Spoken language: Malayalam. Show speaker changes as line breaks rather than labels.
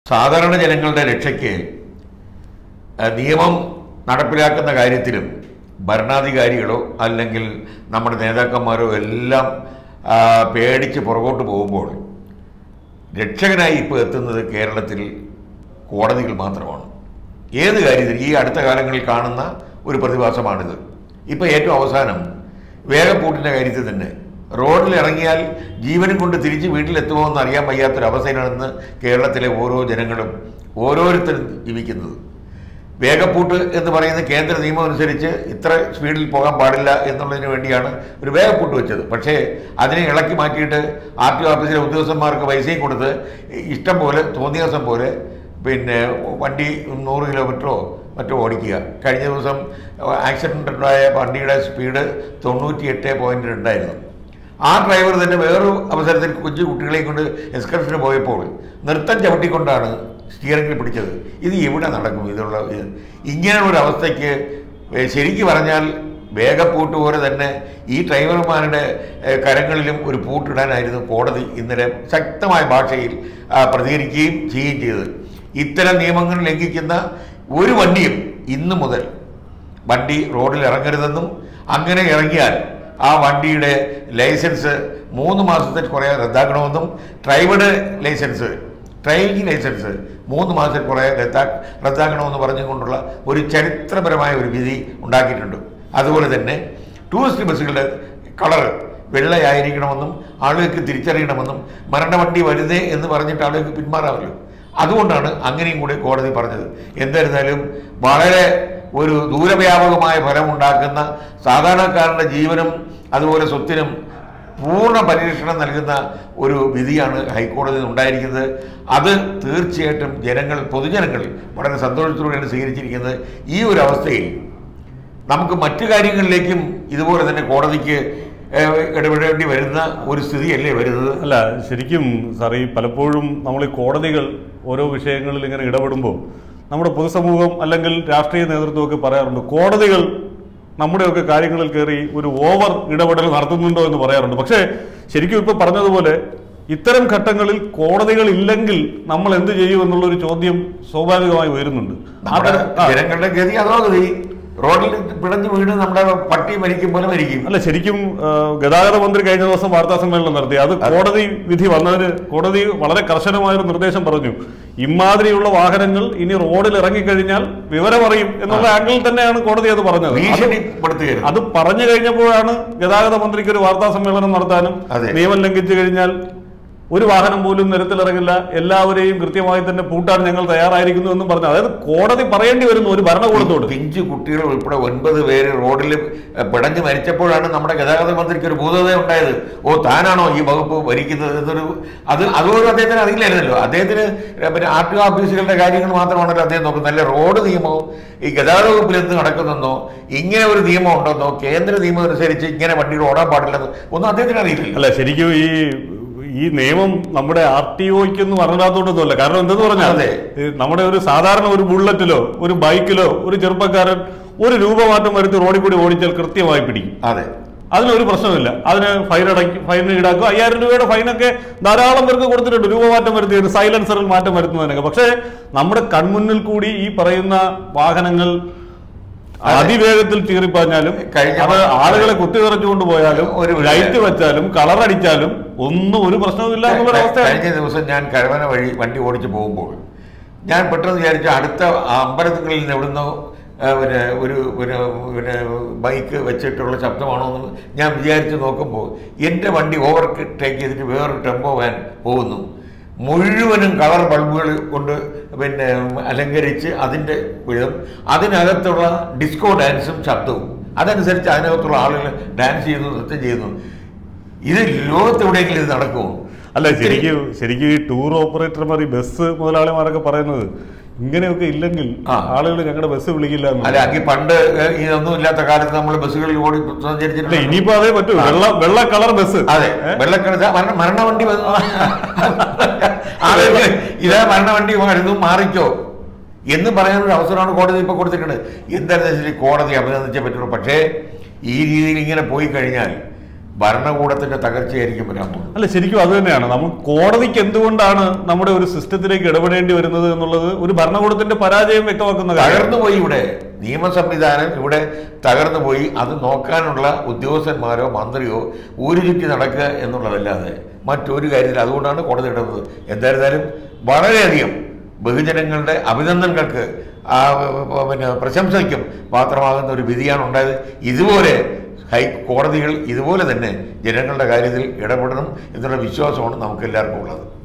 സാധാരണ ജനങ്ങളുടെ രക്ഷയ്ക്ക് ആ, നിയമം നടപ്പിലാക്കുന്ന കാര്യത്തിലും ഭരണാധികാരികളോ അല്ലെങ്കിൽ നമ്മുടെ നേതാക്കന്മാരോ എല്ലാം ആ, പേടിച്ച് പുറകോട്ട് പോകുമ്പോൾ രക്ഷകനായി ഇപ്പോൾ എത്തുന്നത് കേരളത്തിൽ കോടതികൾ മാത്രമാണ് ഏത് കാര്യത്തിൽ ഈ അടുത്ത കാലങ്ങളിൽ കാണുന്ന ഒരു പ്രതിഭാസമാണിത് ഇപ്പോൾ ഏറ്റവും അവസാനം വേഗപ്പൂട്ടിൻ്റെ കാര്യത്തിൽ തന്നെ റോഡിൽ ഇറങ്ങിയാൽ ജീവനും കൊണ്ട് തിരിച്ച് വീട്ടിലെത്തുമോ എന്ന് അറിയാൻ വയ്യാത്തൊരവസ്ഥയിലാണെന്ന് കേരളത്തിലെ ഓരോ ജനങ്ങളും ഓരോരുത്തരും ജീവിക്കുന്നത് വേഗപ്പൂട്ട് എന്ന് പറയുന്ന കേന്ദ്ര നിയമം അനുസരിച്ച് ഇത്ര സ്പീഡിൽ പോകാൻ പാടില്ല എന്നുള്ളതിന് വേണ്ടിയാണ് ഒരു വേഗപ്പൂട്ട് വെച്ചത് പക്ഷേ അതിനെ ഇളക്കി മാറ്റിയിട്ട് ആർ ടി ഓഫീസിലെ ഉദ്യോഗസ്ഥന്മാർക്ക് പൈസയും കൊടുത്ത് ഇഷ്ടം പോലെ തോന്നിയ ദിവസം പോലെ പിന്നെ വണ്ടി നൂറ് കിലോമീറ്ററോ മറ്റോ ഓടിക്കുക കഴിഞ്ഞ ദിവസം ആക്സിഡൻ്റ് ഉണ്ടായ വണ്ടിയുടെ സ്പീഡ് തൊണ്ണൂറ്റി എട്ട് പോയിൻറ്റ് രണ്ടായിരുന്നു ആ ഡ്രൈവർ തന്നെ വേറൊരു അവസരത്തിൽ കൊച്ചു കുട്ടികളെയും കൊണ്ട് എക്സ്കർഷന് പോയപ്പോൾ നൃത്തം ചവിട്ടിക്കൊണ്ടാണ് സ്റ്റിയറിംഗിൽ പിടിച്ചത് ഇത് എവിടെ നടക്കും ഇതുള്ള ഇത് ഇങ്ങനെ ഒരു അവസ്ഥയ്ക്ക് ഏ, ശരിക്ക് പറഞ്ഞാൽ വേഗപ്പൂട്ട് പോലെ തന്നെ ഈ ഡ്രൈവർമാരുടെ ഏ, കരങ്ങളിലും ഒരു പൂട്ടിടാനായിരുന്നു കോടതി ഇന്നലെ ശക്തമായ ഭാഷയിൽ ആ, പ്രതികരിക്കുകയും ചെയ്യുകയും ചെയ്തത് ഇത്തരം നിയമങ്ങൾ ലംഘിക്കുന്ന ഒരു വണ്ടിയും ഇന്നു മുതൽ വണ്ടി റോഡിൽ ഇറങ്ങരുതെന്നും അങ്ങനെ ഇറങ്ങിയാൽ ആ വണ്ടിയുടെ ലൈസൻസ് മൂന്ന് മാസത്തിൽ കുറേ റദ്ദാക്കണമെന്നും ഡ്രൈവറുടെ ലൈസൻസ് ഡ്രൈവിംഗ് ലൈസൻസ് മൂന്ന് മാസത്തിൽ കുറേ റദ്ദാ റദ്ദാക്കണമെന്ന് പറഞ്ഞുകൊണ്ടുള്ള ഒരു ചരിത്രപരമായ ഒരു വിധി ഉണ്ടാക്കിയിട്ടുണ്ട് അതുപോലെ തന്നെ ടൂറിസ്റ്റ് ബസ്സുകളുടെ കളർ വെള്ളയായിരിക്കണമെന്നും ആളുകൾക്ക് തിരിച്ചറിയണമെന്നും മരണവണ്ടി വരുന്നേ എന്ന് പറഞ്ഞിട്ട് ആളുകൾക്ക് പിന്മാറാമല്ലോ അതുകൊണ്ടാണ് അങ്ങനെയും കൂടി കോടതി പറഞ്ഞത് എന്തായിരുന്നാലും വളരെ ഒരു ദൂരവ്യാപകമായ ഫലമുണ്ടാക്കുന്ന സാധാരണക്കാരൻ്റെ ജീവനും അതുപോലെ സ്വത്തിനും പൂർണ്ണ പരിരക്ഷണം നൽകുന്ന ഒരു വിധിയാണ് ഹൈക്കോടതിയിൽ ഉണ്ടായിരിക്കുന്നത് അത് തീർച്ചയായിട്ടും ജനങ്ങൾ പൊതുജനങ്ങൾ വളരെ സന്തോഷത്തോടെയാണ് സ്വീകരിച്ചിരിക്കുന്നത് ഈ ഒരു അവസ്ഥയിൽ നമുക്ക് മറ്റു കാര്യങ്ങളിലേക്കും ഇതുപോലെ തന്നെ കോടതിക്ക് ഏഹ്, ഇടപെടേണ്ടി വരുന്ന ഒരു സ്ഥിതിയല്ലേ വരുന്നത്
അല്ല ശരിക്കും സാർ ഈ പലപ്പോഴും നമ്മൾ ഈ കോടതികൾ ഓരോ വിഷയങ്ങളിൽ ഇങ്ങനെ ഇടപെടുമ്പോൾ നമ്മുടെ പൊതുസമൂഹം അല്ലെങ്കിൽ രാഷ്ട്രീയ നേതൃത്വമൊക്കെ പറയാറുണ്ട് കോടതികൾ നമ്മുടെയൊക്കെ കാര്യങ്ങളിൽ കയറി ഒരു ഓവർ ഇടപെടൽ നടത്തുന്നുണ്ടോ എന്ന് പറയാറുണ്ട് പക്ഷേ ശരിക്കും ഇപ്പൊ പറഞ്ഞതുപോലെ ഇത്തരം ഘട്ടങ്ങളിൽ കോടതികൾ ഇല്ലെങ്കിൽ നമ്മൾ എന്ത് ചെയ്യും എന്നുള്ളൊരു ചോദ്യം സ്വാഭാവികമായി ഉയരുന്നുണ്ട് ആ
നമ്മുടെ
തര- ആ.
ജനങ്ങളുടെ ഗതി അതോ ഗതി റോഡിൽ പിടഞ്ഞു വീണ് നമ്മുടെ പട്ടി മരിക്കും പോലെ മരിക്കും
അല്ല ശരിക്കും ആ, ഗതാഗത മന്ത്രി കഴിഞ്ഞ ദിവസം വാർത്താ സമ്മേളനം നടത്തി അത് കോടതി വിധി വന്നതിന് കോടതി വളരെ കർശനമായ ഒരു നിർദ്ദേശം പറഞ്ഞു ഇമാതിരിയുള്ള വാഹനങ്ങൾ ഇനി റോഡിൽ ഇറങ്ങിക്കഴിഞ്ഞാൽ വിവരം അറിയും എന്നുള്ള ആംഗിളിൽ തന്നെയാണ് കോടതി അത് പറഞ്ഞത് അത്
ഭീഷണിപ്പെടുത്തുകയാണ്
അത് പറഞ്ഞു കഴിഞ്ഞപ്പോഴാണ് ഗതാഗത മന്ത്രിക്ക് ഒരു വാർത്താ സമ്മേളനം നടത്താനും
അതെ.
നിയമം ലംഘിച്ചു കഴിഞ്ഞാൽ ഒരു വാഹനം പോലും നിരത്തിലിറങ്ങില്ല എല്ലാവരെയും കൃത്യമായി തന്നെ പൂട്ടാൻ ഞങ്ങൾ തയ്യാറായിരിക്കുന്നു എന്നും പറഞ്ഞു അതായത് കോടതി പറയേണ്ടി വരുന്നു ഒരു ഭരണകൂടത്തോട്
പിഞ്ചു കുട്ടികൾ ഉൾപ്പെടെ ഒൻപത് പേര് റോഡിൽ ഏഹ്, പിടഞ്ഞു മരിച്ചപ്പോഴാണ് നമ്മുടെ ഗതാഗത മന്ത്രിക്ക് ഒരു ഭൂതത ഉണ്ടായത് ഓ താനാണോ ഈ വകുപ്പ് ഭരിക്കുന്നത് എന്നൊരു അത് അതുപോലും അദ്ദേഹത്തിന് അറിയില്ലായിരുന്നല്ലോ അദ്ദേഹത്തിന് പിന്നെ ആർ ടി ഒ ഓഫീസുകളുടെ കാര്യങ്ങൾ മാത്രമാണല്ലോ അദ്ദേഹം നോക്കുന്നത് അല്ല റോഡ് നിയമവും ഈ ഗതാഗത വകുപ്പിൽ എന്ത് നടക്കുന്നെന്നോ ഇങ്ങനെ ഒരു നിയമം ഉണ്ടെന്നോ കേന്ദ്ര നിയമം അനുസരിച്ച് ഇങ്ങനെ വണ്ടികൾ ഓടാൻ പാടില്ലെന്നോ ഒന്നും അദ്ദേഹത്തിന് അറിയില്ല
അല്ല ശരിക്കും ഈ ഈ നിയമം നമ്മുടെ ആർ ടി ഒക്കൊന്നും അറിഞ്ഞാത്തോണ്ടൊന്നുമല്ല കാരണം എന്തെന്ന് പറഞ്ഞാൽ
അതെ.
ഈ നമ്മുടെ ഒരു സാധാരണ ഒരു ബുള്ളറ്റിലോ ഒരു ബൈക്കിലോ ഒരു ചെറുപ്പക്കാരൻ ഒരു രൂപമാറ്റം വരുത്തി റോഡിൽ കൂടി ഓടിച്ചാൽ കൃത്യമായി പിടിക്കും
അതെ
അതിനൊരു പ്രശ്നമില്ല അതിന് ഫൈൻ അടയ്ക്കും ഫൈൻ ഈടാക്കും അയ്യായിരം രൂപയുടെ ഫൈനൊക്കെ ധാരാളം പേർക്ക് കൊടുത്തിട്ടുണ്ട് രൂപമാറ്റം വരുത്തിയത് സൈലൻസറിൽ മാറ്റം വരുത്തുന്നതിനൊക്കെ പക്ഷേ നമ്മുടെ കൺമുന്നിൽ കൂടി ഈ പറയുന്ന വാഹനങ്ങൾ അതിവേഗത്തിൽ ചീറിപ്പാഞ്ഞാലും
കഴിഞ്ഞ
അത് ആളുകളെ കുത്തിനിറച്ചുകൊണ്ട് പോയാലും
ഒരു വിഷയം.
ലൈറ്റ് വെച്ചാലും കളർ അടിച്ചാലും ഒന്നും ഒരു പ്രശ്നവുമില്ല എന്നുള്ള അവസ്ഥയാണ്
കഴിഞ്ഞ ദിവസം ഞാൻ കരവന വഴി വണ്ടി ഓടിച്ച് പോകുമ്പോൾ ഞാൻ പെട്ടെന്ന് വിചാരിച്ച അടുത്ത അമ്പലങ്ങളിൽ നിന്ന് എവിടുന്നോ ആ, പിന്നെ ഒരു പിന്നെ പിന്നെ ബൈക്ക് വെച്ചിട്ടുള്ള ശബ്ദമാണോ എന്ന് ഞാൻ വിചാരിച്ച് നോക്കുമ്പോൾ എൻ്റെ വണ്ടി ഓവർ ടേക്ക് ചെയ്തിട്ട് വേറൊരു ടെമ്പോ വാൻ പോകുന്നു മുഴുവനും കളർ ബൾബുകൾ കൊണ്ട് പിന്നെ അലങ്കരിച്ച് അതിൻ്റെ വിധം അതിനകത്തുള്ള ഡിസ്കോ ഡാൻസും ശബ്ദവും അതനുസരിച്ച് അതിനകത്തുള്ള ആളുകൾ ഡാൻസ് ചെയ്യുന്നു നൃത്തം ചെയ്യുന്നു ഇത് ലോകത്തെവിടെയെങ്കിലും ഇത് നടക്കുമോ
അല്ല ശരിക്കും ശരിക്കും ഈ ടൂർ ഓപ്പറേറ്റർമാർ ഈ ബസ് മുതലാളിമാരൊക്കെ പറയുന്നത് ഇങ്ങനെയൊക്കെ ഇല്ലെങ്കിൽ
ആ.
ആളുകൾ ഞങ്ങളുടെ ബസ് വിളിക്കില്ല എന്ന്
അല്ല അങ്കിൽ പണ്ട് ഏഹ്, ഇതൊന്നും ഇല്ലാത്ത കാലത്ത് നമ്മൾ ബസ്സുകളിൽ ഓടി
അല്ല
സഞ്ചരിച്ചിട്ടുണ്ട്
ഇനിയിപ്പോ അതേ പറ്റൂ വെള്ള വെള്ള കളർ ബസ്
അതെ വെള്ളക്കടത്ത് മരണ മരണവണ്ടി വന്നു ആളുകൾ ഇതാ മരണവണ്ടി വരുന്നു മാറിക്കോ എന്ന് പറയാനൊരു അവസരമാണ് കോടതി ഇപ്പോൾ കൊടുത്തിട്ടുണ്ട് എന്തായാലും ശരി കോടതി അഭിനന്ദിച്ചേ പറ്റുള്ളൂ പക്ഷേ ഈ രീതിയിൽ ഇങ്ങനെ പോയി കഴിഞ്ഞാൽ ഭരണകൂടത്തിന്റെ തകർച്ചയായിരിക്കും വരാൻ പോകുന്നത്
അല്ല ശരിക്കും അത് തന്നെയാണ് നമ്മൾ കോടതിക്ക് എന്തുകൊണ്ടാണ് നമ്മുടെ ഒരു സിസ്റ്റത്തിലേക്ക് ഇടപെടേണ്ടി വരുന്നത് എന്നുള്ളത് ഒരു ഭരണകൂടത്തിന്റെ പരാജയം വ്യക്തമാക്കുന്ന കാര്യം
തകർന്നുപോയി ഇവിടെ നിയമ സംവിധാനം ഇവിടെ തകർന്നുപോയി അത് നോക്കാനുള്ള ഉദ്യോഗസ്ഥന്മാരോ മന്ത്രിയോ ഊരു ചുറ്റി നടക്കുക എന്നുള്ളതല്ലാതെ മറ്റൊരു കാര്യത്തിൽ അതുകൊണ്ടാണ് കോടതി ഇടുന്നത് എന്തായിരുന്നാലും വളരെയധികം ബഹുജനങ്ങളുടെ അഭിനന്ദനങ്ങൾക്ക് ആ, പിന്നെ പ്രശംസയ്ക്കും പാത്രമാകുന്ന ഒരു വിധിയാണ് ഉണ്ടായത് ഇതുപോലെ ഹൈ കോടതികൾ ഇതുപോലെ തന്നെ ജനങ്ങളുടെ കാര്യത്തിൽ ഇടപെടണം എന്നുള്ള വിശ്വാസമാണ് നമുക്ക് എല്ലാവർക്കും ഉള്ളത്